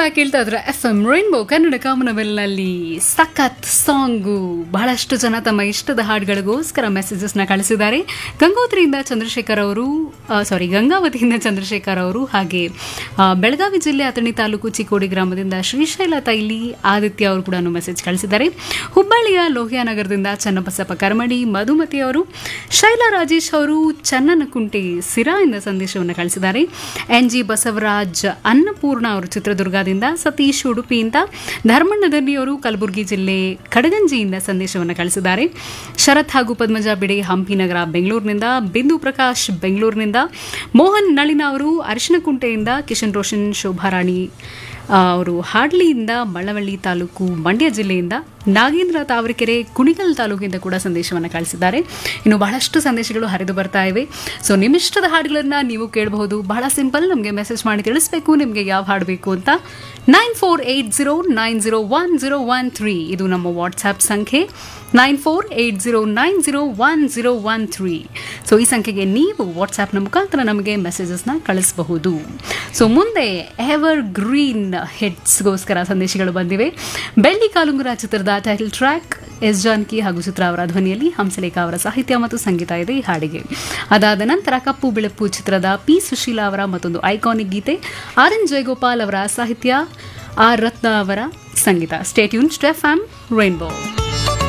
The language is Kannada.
ಬ್ಯಾಕ್ ಹೇಳ್ತಾ ಇದ್ರೆ ಎಫ್ ಎಂ ರೈನ್ಬೋ ಕನ್ನಡ ಕಾಮನವೆಲ್ನಲ್ಲಿ ಸಖತ್ ಸಾಂಗು ಬಹಳಷ್ಟು ಜನ ತಮ್ಮ ಇಷ್ಟದ ಹಾಡುಗಳಿಗೋಸ್ಕರ ಮೆಸೇಜಸ್ನ ಕಳಿಸಿದ್ದಾರೆ ಗಂಗೋತ್ರಿಯಿಂದ ಚಂದ್ರಶೇಖರ್ ಅವರು ಸಾರಿ ಗಂಗಾವತಿಯಿಂದ ಚಂದ್ರಶೇಖರ್ ಅವರು ಹಾಗೆ ಆ, ಬೆಳಗಾವಿ ಜಿಲ್ಲೆ ಅಥಣಿ ತಾಲೂಕು ಚಿಕ್ಕೋಡಿ ಗ್ರಾಮದಿಂದ ಶ್ರೀಶೈಲ ತೈಲಿ ಆದಿತ್ಯ ಅವರು ಕೂಡ ಮೆಸೇಜ್ ಕಳಿಸಿದ್ದಾರೆ ಹುಬ್ಬಳ್ಳಿಯ ಲೋಹಿಯಾ ನಗರದಿಂದ ಚನ್ನಬಸಪ್ಪ ಕರ್ಮಡಿ ಮಧುಮತಿ ಅವರು ಶೈಲಾ ರಾಜೇಶ್ ಅವರು ಚನ್ನನಕುಂಟೆ ಸಿರಾಯಿಂದ ಸಂದೇಶವನ್ನು ಕಳಿಸಿದ್ದಾರೆ ಎನ್ ಜಿ ಬಸವರಾಜ್ ಅನ್ನಪೂರ್ಣ ಅವರು ಚಿತ್ರದುರ್ಗದಿಂದ ಸತೀಶ್ ಉಡುಪಿಯಿಂದ ಧರ್ಮಣ್ಣದನ್ನಿ ಅವರು ಕಲಬುರಗಿ ಜಿಲ್ಲೆ ಕಡಗಂಜಿಯಿಂದ ಸಂದೇಶವನ್ನು ಕಳಿಸಿದ್ದಾರೆ ಶರತ್ ಹಾಗೂ ಪದ್ಮಜ ಬಿಡೆ ಹಂಪಿನಗರ ಬೆಂಗಳೂರಿನಿಂದ ಬಿಂದು ಪ್ರಕಾಶ್ ಬೆಂಗಳೂರಿನಿಂದ ಮೋಹನ್ ನಳಿನ ಅವರು ಅರಿಶಿನಕುಂಟೆಯಿಂದ ಕಿಶನ್ ರೋಷನ್ ಶೋಭಾರಾಣಿ ಆ, ಅವರು ಹಾಡ್ಲಿಯಿಂದ ಮಳ್ಳವಳ್ಳಿ ತಾಲೂಕು ಮಂಡ್ಯ ಜಿಲ್ಲೆಯಿಂದ ನಾಗೇಂದ್ರ ತಾವರೆಕೆರೆ ಕುಣಿಗಲ್ ತಾಲೂಕಿಂದ ಕೂಡ ಸಂದೇಶವನ್ನು ಕಳಿಸಿದ್ದಾರೆ ಇನ್ನು ಬಹಳಷ್ಟು ಸಂದೇಶಗಳು ಹರಿದು ಬರ್ತಾ ಇವೆ ಸೊ ನಿಮ್ಮಿಷ್ಟದ ಹಾಡುಗಳನ್ನ ನೀವು ಕೇಳಬಹುದು ಬಹಳ ಸಿಂಪಲ್ ನಮಗೆ ಮೆಸೇಜ್ ಮಾಡಿ ತಿಳಿಸ್ಬೇಕು ನಿಮಗೆ ಯಾವ ಹಾಡು ಬೇಕು ಅಂತ nine four eight zero nine zero one zero one three ಇದು ನಮ್ಮ ವಾಟ್ಸ್ಆ್ಯಪ್ ಸಂಖ್ಯೆ nine four eight zero nine zero one zero one three so ಈ ಸಂಖ್ಯೆಗೆ ನೀವು ವಾಟ್ಸ್ಆ್ಯಪ್ನ ಮುಖಾಂತರ ನಮಗೆ ಮೆಸೇಜಸ್ನ ಕಳಿಸಬಹುದು ಸೊ ಮುಂದೆ ಎವರ್ ಗ್ರೀನ್ ಹಿಟ್ಸ್ಗೋಸ್ಕರ ಸಂದೇಶಗಳು ಬಂದಿವೆ ಬೆಳ್ಳಿ ಕಾಲುಂಗುರ ಚಿತ್ರದ ಟೈಟಲ್ ಟ್ರ್ಯಾಕ್ ಎಸ್ ಜಾನಕಿ ಹಾಗೂ ಚಿತ್ರ ಅವರ ಧ್ವನಿಯಲ್ಲಿ ಹಂಸಲೇಖ ಅವರ ಸಾಹಿತ್ಯ ಮತ್ತು ಸಂಗೀತ ಇದೆ ಈ ಹಾಡಿಗೆ ಅದಾದ ನಂತರ ಕಪ್ಪು ಬೆಳಪು ಚಿತ್ರದ ಪಿ ಸುಶೀಲಾ ಅವರ ಮತ್ತೊಂದು ಐಕಾನಿಕ್ ಗೀತೆ ಆರ್ ಎನ್ ಜಯಗೋಪಾಲ್ ಅವರ ಸಾಹಿತ್ಯ ಆರ್ ರತ್ನ ಅವರ ಸಂಗೀತ ಸ್ಟೇಟ್ಯೂನ್ ಸ್ಟೆಫ್ ಆಮ್ ರೈನ್ಬೋ